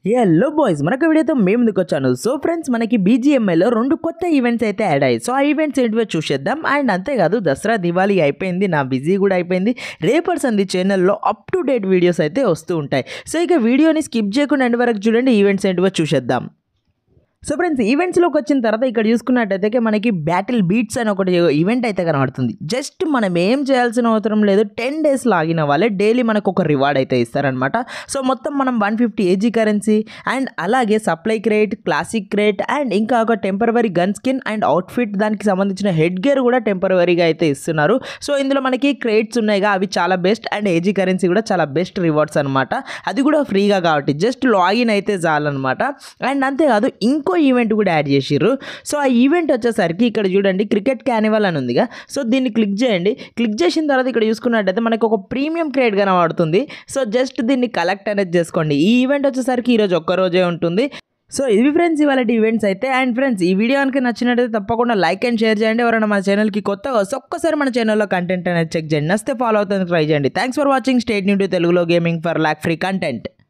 hello boys మనకు వీడియోతో మేము ముందుకు వచ్చాను సో ఫ్రెండ్స్ మనకి బీజిఎంఐలో రెండు కొత్త ఈవెంట్స్ అయితే యాడ్ అయ్యాయి సో ఆ ఈవెంట్స్ ఏంటివో చూసేద్దాం అండ్ అంతేకాదు దసరా దివాళీ అయిపోయింది నా బిజీ కూడా అయిపోయింది రేపర్స్ అంది ఛానల్లో అప్ టు డేట్ వీడియోస్ అయితే వస్తూ ఉంటాయి సో ఇక వీడియోని స్కిప్ చేయకుండా ఎండ్ వరకు చూడండి ఈవెంట్స్ ఏంటివో చూసేద్దాం సో ఫ్రెండ్స్ ఈవెంట్స్లోకి వచ్చిన తర్వాత ఇక్కడ చూసుకున్నట్టయితే మనకి బ్యాటిల్ బీట్స్ అని ఒకటి ఈవెంట్ అయితే కనబడుతుంది జస్ట్ మనం ఏం చేయాల్సిన అవసరం లేదు టెన్ డేస్ లాగిన వాళ్ళే డైలీ మనకు ఒక రివార్డ్ అయితే ఇస్తారనమాట సో మొత్తం మనం one fifty AG currency and అలాగే supply crate classic crate and ఇంకా ఒక temporary gun skin and outfit దానికి సంబంధించిన హెడ్ గేర్ కూడా టెంపరవరీగా అయితే ఇస్తున్నారు సో ఇందులో మనకి క్రేట్స్ ఉన్నాయిగా అవి చాలా బెస్ట్ అండ్ ఏజీ కరెన్సీ కూడా చాలా బెస్ట్ రివార్డ్స్ అనమాట అది కూడా ఫ్రీగా కాబట్టి జస్ట్ లాగిన్ అయితే చాలన్నమాట అండ్ అంతేకాదు ఇంకో ఈవెంట్ కూడా యాడ్ చేసిర్రు సో ఆ ఈవెంట్ వచ్చేసరికి ఇక్కడ చూడండి క్రికెట్ క్యానివల్ అని ఉందిగా సో దీన్ని క్లిక్ చేయండి క్లిక్ చేసిన తర్వాత ఇక్కడ చూసుకున్నట్టయితే మనకు ఒక ప్రీమియం క్రేట్ కనబడుతుంది సో జస్ట్ దీన్ని కలెక్ట్ అనేది చేసుకోండి ఈ ఈవెంట్ వచ్చేసరికి ఈరోజు ఒక్క రోజే ఉంటుంది సో ఇవి ఫ్రెండ్స్ ఇవాళ ఈవెంట్స్ అయితే అండ్ ఫ్రెండ్స్ ఈ వీడియో కనుక నచ్చినట్టయితే తప్పకుండా లైక్ అండ్ షేర్ చేయండి ఎవరైనా మన ఛానల్కి కొత్తగా వస్తే ఒక్కసారి మన ఛానల్లో కంటెంట్ అనేది చెక్ చేయండి నస్తే ఫాలో అవుతుంది ట్రై చేయండి thanks for watching state new తెలుగులో gaming for lag free content